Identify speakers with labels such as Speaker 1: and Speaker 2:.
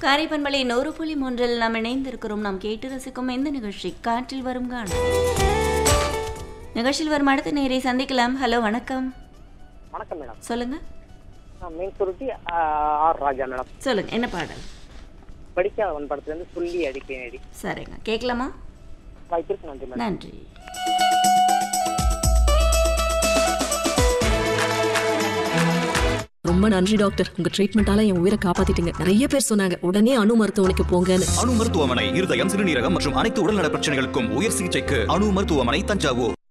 Speaker 1: காரைப்பண்பலை நூறு புள்ளி மூன்றில் நாம் இணைந்திருக்கிறோம் நாம் கேட்டு ரசிக்கும் இந்த நிகழ்ச்சி காற்றில் வரும் காணும் நிகழ்ச்சியில் வரும் அடுத்த நேரை சந்திக்கலாம் ஹலோ வணக்கம்
Speaker 2: வணக்கம் மேடம்
Speaker 1: சொல்லுங்க
Speaker 2: நான் மீன் சுருட்டி ஆர் ராஜா மேடம்
Speaker 1: சொல்லுங்க என்ன பாடல்
Speaker 2: படிக்காதவன் படத்துலேருந்து சொல்லி அடிப்பேன் அடி
Speaker 1: சரிங்க கேட்கலாமா
Speaker 2: வாய்ப்பிற்கு நன்றி மேடம்
Speaker 1: நன்றி
Speaker 3: ரொம்ப நன்றி டாக்டர் உங்க ட்ரீட்மெண்டால என் உயிரை காப்பாத்திட்டீங்க நிறைய பேர் சொன்னாங்க உடனே அணு மருத்துவமனைக்கு போங்கன்னு
Speaker 4: அணு மருத்துவமனை இருதயம் சிறுநீரகம் மற்றும் அனைத்து உடல்நல பிரச்சனைகளுக்கும் உயர் சிகிச்சைக்கு அணு மருத்துவமனை தஞ்சாவூர்